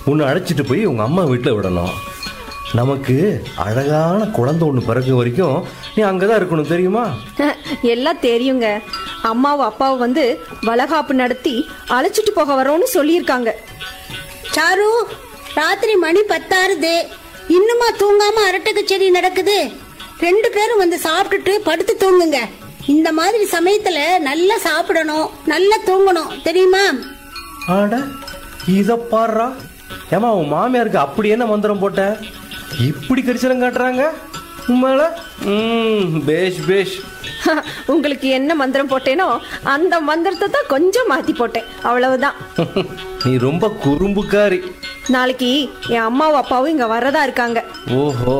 உன்னை அழைச்சிட்டு போய் உங்கள் அம்மா வீட்டில் விடணும் நமக்கு அழகான குழந்தை ஒன்று பிறக்க வரைக்கும் நீ அங்கே தான் இருக்கணும் தெரியுமா எல்லாம் தெரியுங்க அம்மாவும் அப்பாவும் வந்து வளகாப்பு நடத்தி அழைச்சிட்டு போக வரோன்னு சொல்லியிருக்காங்க சாரு ராத்திரி மணி பத்தாறுது இன்னுமா தூங்காம அரட்டை கச்சேரி நடக்குது ரெண்டு பேரும் வந்து சாப்பிட்டுட்டு படுத்து தூங்குங்க இந்த மாதிரி சமயத்துல நல்லா சாப்பிடணும் நல்லா தூங்கணும் தெரியுமா ஆட இதை பாடுறா ஏமா உன் மாமியாருக்கு அப்படி என்ன மந்திரம் போட்ட இப்படி கரிசனம் காட்டுறாங்க உண்மையில ம் பேஷ் பேஷ் உங்களுக்கு என்ன மந்திரம் போட்டேனோ அந்த மந்திரத்தை தான் கொஞ்சம் மாத்தி போட்டேன் அவ்வளவுதான் நீ ரொம்ப குறும்புக்காரி நாளைக்கு என் அம்மாவும் அப்பாவும் இங்க வரதா இருக்காங்க ஓஹோ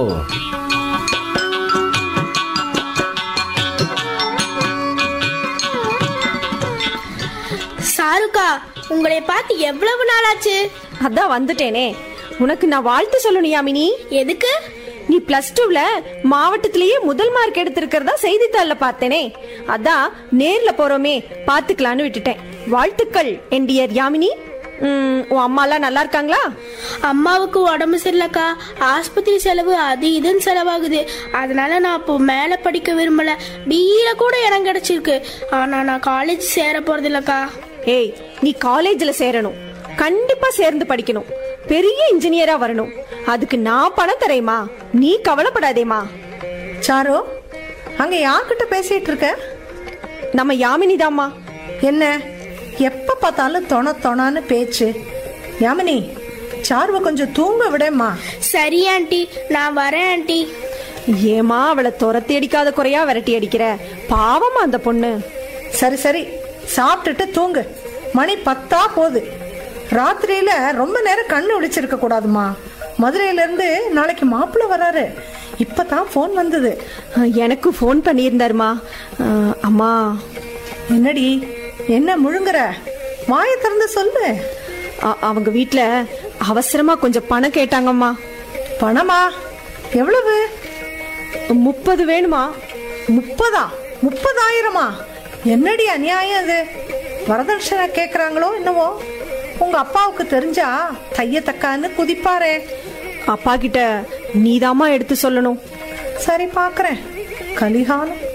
சாருக்கா உங்களை பார்த்து எவ்வளவு நாளாச்சு அதான் வந்துட்டேனே உனக்கு நான் வாழ்த்து சொல்லணும் யாமினி எதுக்கு நீ பிளஸ் டூல மாவட்டத்திலேயே முதல் மார்க் எடுத்திருக்கிறதா செய்தித்தாள்ல பார்த்தேனே அதான் நேர்ல போறோமே பாத்துக்கலான்னு விட்டுட்டேன் வாழ்த்துக்கள் என் டியர் யாமினி ம், உன் அம்மாலாம் நல்லா இருக்காங்களா அம்மாவுக்கு உடம்பு சரியில்லக்கா ஆஸ்பத்திரி செலவு அது இதுன்னு செலவாகுது அதனால நான் இப்போ மேலே படிக்க விரும்பல பிஇல கூட இடம் கிடைச்சிருக்கு ஆனா நான் காலேஜ் சேர போறது இல்லக்கா ஏய் நீ காலேஜ்ல சேரணும் கண்டிப்பா சேர்ந்து படிக்கணும் பெரிய இன்ஜினியரா வரணும் அதுக்கு நான் பணம் தரேம்மா நீ கவலைப்படாதேம்மா சாரு அங்க யார்கிட்ட பேசிட்டு இருக்க நம்ம யாமினி தாம்மா என்ன எப்ப பார்த்தாலும் தொண தொணான்னு பேச்சு யாமினி சாருவை கொஞ்சம் தூங்க விடேம்மா சரி ஆண்டி நான் வரேன் ஆண்டி ஏமா அவளை துரத்தி அடிக்காத குறையா விரட்டி அடிக்கிற பாவமா அந்த பொண்ணு சரி சரி சாப்பிட்டுட்டு தூங்கு மணி பத்தா போகுது ராத்திரியில ரொம்ப நேரம் கண்ணு விழிச்சிருக்க கூடாதுமா மதுரையில இருந்து நாளைக்கு மாப்பிள்ளை வராரு இப்பதான் ஃபோன் வந்தது எனக்கு ஃபோன் பண்ணியிருந்தாருமா அஹ், அம்மா என்னடி என்ன முழுங்குற வாயை திறந்து சொல்லு அ- அவங்க வீட்ல அவசரமா கொஞ்சம் பணம் கேட்டாங்கம்மா பணமா எவ்வளவு முப்பது வேணுமா முப்பதா முப்பதாயிரமா என்னடி அநியாயம் இது வரதட்சணை கேக்குறாங்களோ என்னவோ உங்க அப்பாவுக்கு தெரிஞ்சா தைய தக்கான்னு குதிப்பாரே அப்பா கிட்ட நீதாம்மா எடுத்து சொல்லணும் சரி பாக்குறேன் கலிகாலம்